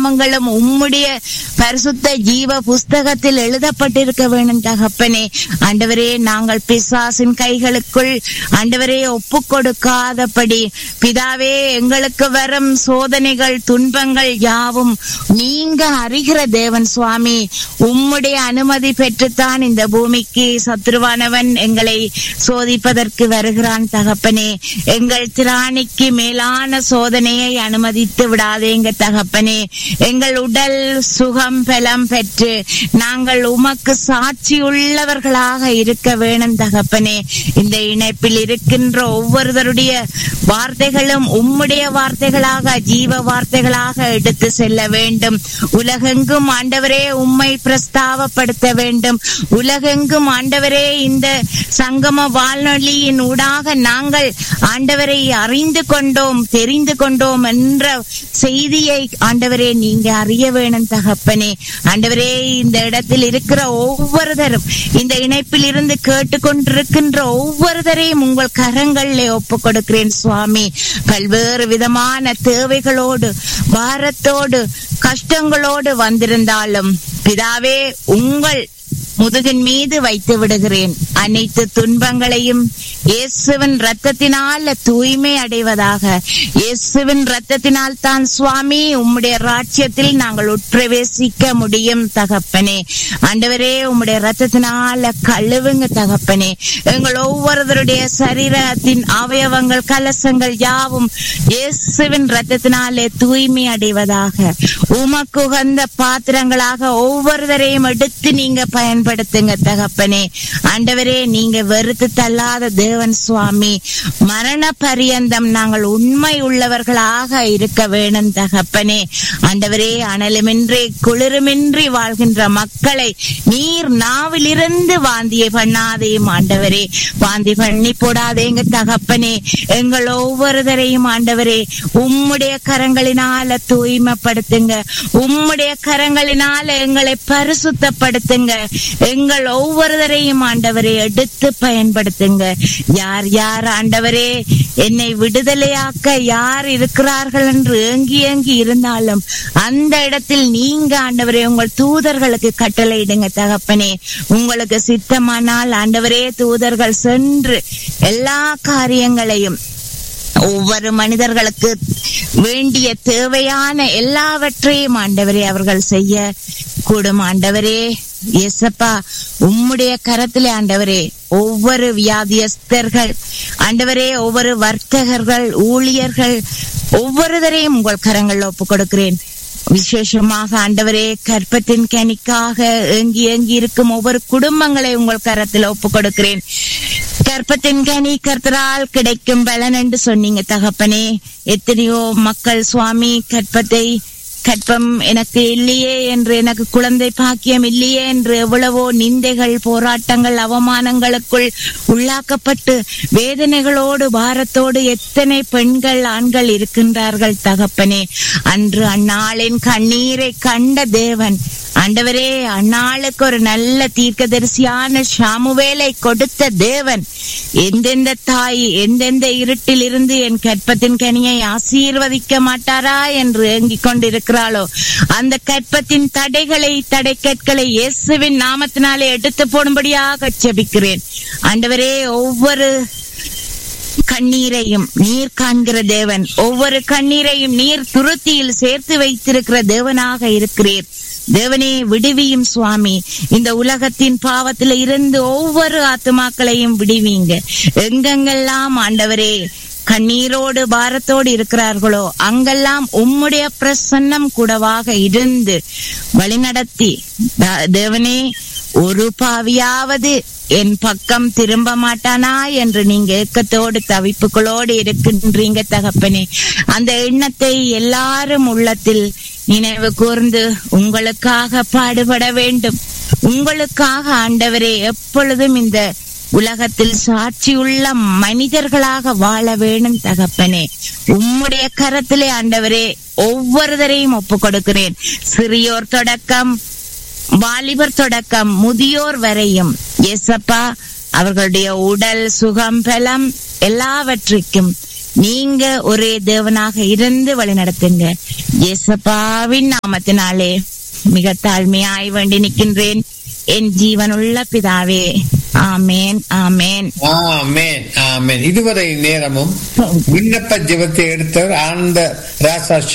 நாமங்களும் உம்முடைய பரிசுத்த ஜீவ புஸ்தகத்தில் எழுதப்பட்டிருக்க வேண்டும் தகப்பனே ஆண்டவரே நாங்கள் பிசாசின் கைகளுக்குள் ஆண்டவரே ஒப்பு கொடுக்காதபடி பிதாவே எங்களுக்கு வரும் சோதனைகள் துன்பங்கள் யாவும் நீங்க அறிகிற தேவன் சுவாமி உம்முடைய அனுமதி பெற்றுத்தான் இந்த பூமிக்கு சத்ருவானவன் எங்களை சோதிப்பதற்கு வருகிறான் தகப்பனே எங்கள் திராணிக்கு மேலான சோதனையை அனுமதித்து விடாதேங்க தகப்பனே எங்கள் உடல் சுகம் பலம் பெற்று நாங்கள் உமக்கு சாட்சி உள்ளவர்களாக இருக்க வேணும் தகப்பனே இந்த இணைப்பில் இருக்கின்ற ஒவ்வொருவருடைய வார்த்தைகளும் உம்முடைய வார்த்தைகளாக ஜீவ வார்த்தைகளாக எடுத்து செல்ல வேண்டும் உலகெங்கும் ஆண்டவரே உம்மை பிரஸ்தாவப்படுத்த வேண்டும் உலகெங்கும் ஆண்டவரே இந்த சங்கம வாழ்நொழியின் ஊடாக நாங்கள் ஆண்டவரை அறிந்து கொண்டோம் தெரிந்து கொண்டோம் என்ற செய்தியை ஆண்டவரே நீங்க அறிய வேணும் தகப்பனே ஆண்டவரே இந்த இடத்தில் இருக்கிற ஒவ்வொருத்தரும் இந்த இணைப்பில் இருந்து கேட்டுக்கொண்டிருக்கின்ற ஒவ்வொருத்தரையும் உங்கள் கரங்களிலே ஒப்பு கொடுக்கிறேன் சுவாமி பல்வேறு விதமான தேவைகளோடு பாரத்தோடு கஷ்டங்களோடு வந்திருந்தாலும் பிதாவே உங்கள் முதுகின் மீது வைத்து விடுகிறேன் அனைத்து துன்பங்களையும் இயேசுவின் ரத்தத்தினால தூய்மை அடைவதாக இயேசுவின் ரத்தத்தினால் தான் சுவாமி உம்முடைய ராஜ்யத்தில் நாங்கள் உட்பிரவேசிக்க முடியும் தகப்பனே ஆண்டவரே உம்முடைய ரத்தத்தினால கழுவுங்க தகப்பனே எங்கள் ஒவ்வொருவருடைய சரீரத்தின் அவயவங்கள் கலசங்கள் யாவும் இயேசுவின் ரத்தத்தினாலே தூய்மை அடைவதாக உமக்கு உகந்த பாத்திரங்களாக ஒவ்வொருவரையும் எடுத்து நீங்க பயன்படுத்துங்க தகப்பனே ஆண்டவரே நீங்க வெறுத்து தள்ளாத தேவன் சுவாமி மரண பரியந்தம் நாங்கள் உண்மை உள்ளவர்களாக இருக்க வேணும் தகப்பனே ஆண்டவரே அனலுமின்றி குளிருமின்றி வாழ்கின்ற மக்களை நீர் நாவிலிருந்து வாந்தியை பண்ணாதேயும் ஆண்டவரே வாந்தி பண்ணி போடாதேங்க தகப்பனே எங்கள் ஒவ்வொருவரையும் ஆண்டவரே உம்முடைய கரங்களினால தூய்மைப்படுத்துங்க உம்முடைய கரங்களினால எங்களை பரிசுத்தப்படுத்துங்க எங்கள் ஒவ்வொருவரையும் ஆண்டவரை எடுத்து பயன்படுத்துங்க யார் யார் ஆண்டவரே என்னை விடுதலையாக்க யார் இருக்கிறார்கள் என்று ஏங்கி ஏங்கி இருந்தாலும் அந்த இடத்தில் நீங்க ஆண்டவரே உங்கள் தூதர்களுக்கு கட்டளையிடுங்க தகப்பனே உங்களுக்கு சித்தமானால் ஆண்டவரே தூதர்கள் சென்று எல்லா காரியங்களையும் ஒவ்வொரு மனிதர்களுக்கு வேண்டிய தேவையான எல்லாவற்றையும் ஆண்டவரே அவர்கள் செய்ய கூடும் ஆண்டவரே எசப்பா உம்முடைய கரத்திலே ஆண்டவரே ஒவ்வொரு வியாதியஸ்தர்கள் ஆண்டவரே ஒவ்வொரு வர்த்தகர்கள் ஊழியர்கள் ஒவ்வொருவரையும் உங்கள் கரங்கள் ஒப்பு கொடுக்கிறேன் விசேஷமாக ஆண்டவரே கற்பத்தின் கனிக்காக ஏங்கி ஏங்கி இருக்கும் ஒவ்வொரு குடும்பங்களை உங்கள் கரத்தில் ஒப்பு கொடுக்கிறேன் கற்பத்தின் கனி கர்த்தரால் கிடைக்கும் பலன் என்று சொன்னீங்க தகப்பனே எத்தனையோ மக்கள் சுவாமி கற்பத்தை கற்பம் எனக்கு இல்லையே என்று எனக்கு குழந்தை பாக்கியம் இல்லையே என்று எவ்வளவோ நிந்தைகள் போராட்டங்கள் அவமானங்களுக்குள் உள்ளாக்கப்பட்டு வேதனைகளோடு பாரத்தோடு எத்தனை பெண்கள் ஆண்கள் இருக்கின்றார்கள் தகப்பனே அன்று அந்நாளின் கண்ணீரை கண்ட தேவன் ஆண்டவரே அந்நாளுக்கு ஒரு நல்ல தீர்க்கதரிசியான ஷாமுவேலை கொடுத்த தேவன் எந்தெந்த தாய் எந்தெந்த இருட்டில் இருந்து என் கற்பத்தின் கனியை ஆசீர்வதிக்க மாட்டாரா என்று ஏங்கிக் கொண்டிருக்கிறாளோ அந்த கற்பத்தின் தடைகளை தடை கற்களை இயேசுவின் நாமத்தினாலே எடுத்து போடும்படியாக ஜெபிக்கிறேன் ஆண்டவரே ஒவ்வொரு கண்ணீரையும் நீர் காண்கிற தேவன் ஒவ்வொரு கண்ணீரையும் நீர் துருத்தியில் சேர்த்து வைத்திருக்கிற தேவனாக இருக்கிறீர் தேவனே விடுவியும் சுவாமி இந்த உலகத்தின் பாவத்தில இருந்து ஒவ்வொரு ஆத்துமாக்களையும் விடுவீங்க எங்கெங்கெல்லாம் ஆண்டவரே கண்ணீரோடு பாரத்தோடு இருக்கிறார்களோ அங்கெல்லாம் உம்முடைய பிரசன்னம் கூடவாக இருந்து வழிநடத்தி த- தேவனே ஒரு பாவியாவது என் பக்கம் திரும்ப மாட்டானா என்று நீங்க ஏக்கத்தோடு தவிப்புகளோடு இருக்கின்றீங்க தகப்பனே அந்த எண்ணத்தை எல்லாரும் உள்ளத்தில் நினைவு கூர்ந்து உங்களுக்காக பாடுபட வேண்டும் உங்களுக்காக ஆண்டவரே எப்பொழுதும் இந்த உலகத்தில் சாட்சியுள்ள மனிதர்களாக வாழ வேணும் தகப்பனே உம்முடைய கரத்திலே ஆண்டவரே ஒவ்வொருவரையும் ஒப்பு கொடுக்கிறேன் சிறியோர் தொடக்கம் வாலிபர் தொடக்கம் முதியோர் வரையும் எசப்பா அவர்களுடைய உடல் சுகம் பலம் எல்லாவற்றிற்கும் நீங்க ஒரே தேவனாக இருந்து வழி நடத்துங்க இயேசப்பாவின் நாமத்தினாலே மிக தாழ்மையாய் வேண்டி நிற்கின்றேன் என் ஜீவனுள்ள பிதாவே ஆமேன் ஆமேன் ஆமென் ஆமென் இதுவரை நேரமும் விண்ணப்ப ஜெபத்தை எடுத்தவர் ஆனந்த ராசா